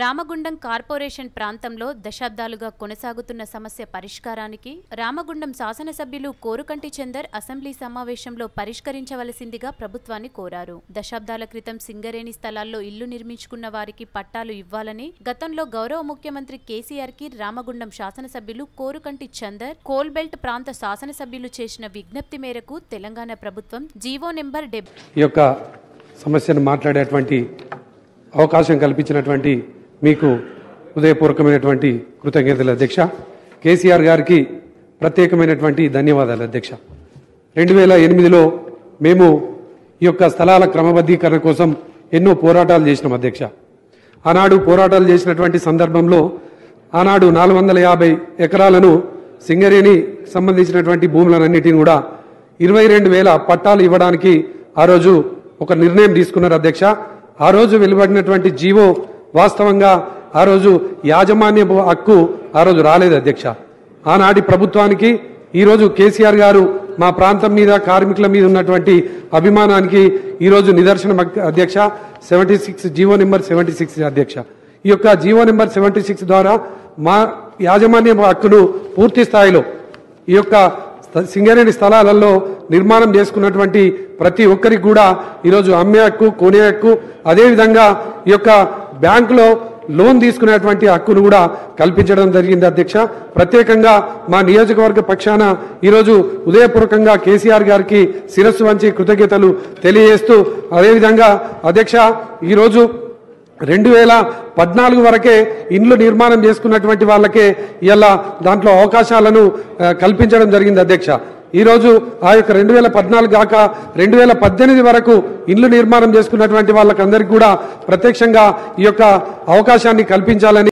Ramagundam corporation ప్రాంతంలో దశాబ్దాలుగా కొనసాగుతున్న సమస్య పరిష్కారానికి రామగుండం శాసనసభ్యులు కోరుకంటి చందర్ అసెంబ్లీ సమావేశంలో పరిష్కరించవలసిందిగా ప్రభుత్వాన్ని కోరారు దశాబ్దాల క్రితం సింగరేణి స్థలాల్లో ఇల్లు నిర్మించుకున్న వారికి పట్టాలు ఇవ్వాలని గతంలో గౌరవ ముఖ్యమంత్రి కేసీఆర్ కి రామగుండం శాసనసభ్యులు కోరుకంటి చందర్ కోల్బెల్ట్ ప్రాంత శాసనసభ్యులు చేసిన విజ్ఞప్తి మేరకు తెలంగాణ ప్రభుత్వం జీవో నెంబర్ డెబ్ ఈ యొక్క సమస్యను మాట్లాడేటువంటి అవకాశం కల్పించినటువంటి మీకు హృదయపూర్వకమైనటువంటి కృతజ్ఞతలు అధ్యక్ష కేసీఆర్ గారికి ప్రత్యేకమైనటువంటి ధన్యవాదాలు అధ్యక్ష రెండు వేల ఎనిమిదిలో మేము ఈ యొక్క స్థలాల క్రమబద్ధీకరణ కోసం ఎన్నో పోరాటాలు చేసినాం అధ్యక్ష ఆనాడు పోరాటాలు చేసినటువంటి సందర్భంలో ఆనాడు నాలుగు వందల యాభై ఎకరాలను సింగరేణి సంబంధించినటువంటి భూములన్నిటిని కూడా ఇరవై రెండు వేల పట్టాలు ఇవ్వడానికి ఆ రోజు ఒక నిర్ణయం తీసుకున్నారు అధ్యక్ష ఆ రోజు వెలువడినటువంటి జీవో వాస్తవంగా ఆ రోజు యాజమాన్య హక్కు ఆ రోజు రాలేదు అధ్యక్ష ఆనాటి ప్రభుత్వానికి ఈ రోజు కేసీఆర్ గారు మా ప్రాంతం మీద కార్మికుల మీద ఉన్నటువంటి అభిమానానికి ఈ రోజు నిదర్శనం అక్- అధ్యక్ష seventy six GO number seventy six అధ్యక్ష ఈ యొక్క జీవో నెంబర్ సెవెంటీ సిక్స్ ద్వారా మా యాజమాన్య హక్కును పూర్తి స్థాయిలో ఈ యొక్క స్థ- సింగరేణి స్థలాలలో నిర్మాణం చేసుకున్నటువంటి ప్రతి ఒక్కరికి కూడా ఈరోజు అమ్మే హక్కు కొనే హక్కు అదేవిధంగా ఈ యొక్క బ్యాంకులో లోన్ తీసుకునేటువంటి హక్కును కూడా కల్పించడం జరిగింది అధ్యక్ష ప్రత్యేకంగా మా నియోజకవర్గ పక్షాన ఈరోజు ఉదయపూర్వకంగా కేసీఆర్ గారికి శిరస్సు వంచి కృతజ్ఞతలు తెలియజేస్తూ అదేవిధంగా అధ్యక్ష ఈరోజు రెండు వేల పద్నాలుగు వరకే ఇండ్లు నిర్మాణం చేసుకున్నటువంటి వాళ్ళకే ఇలా దాంట్లో అవకాశాలను ఆ, కల్పించడం జరిగింది అధ్యక్ష ఈ రోజు ఆ యొక్క రెండు వేల పద్నాలుగు కాక రెండు వేల పద్దెనిమిది వరకు ఇండ్లు నిర్మాణం చేసుకున్నటువంటి వాళ్ళకందరికీ కూడా ప్రత్యక్షంగా ఈ యొక్క అవకాశాన్ని కల్పించాలని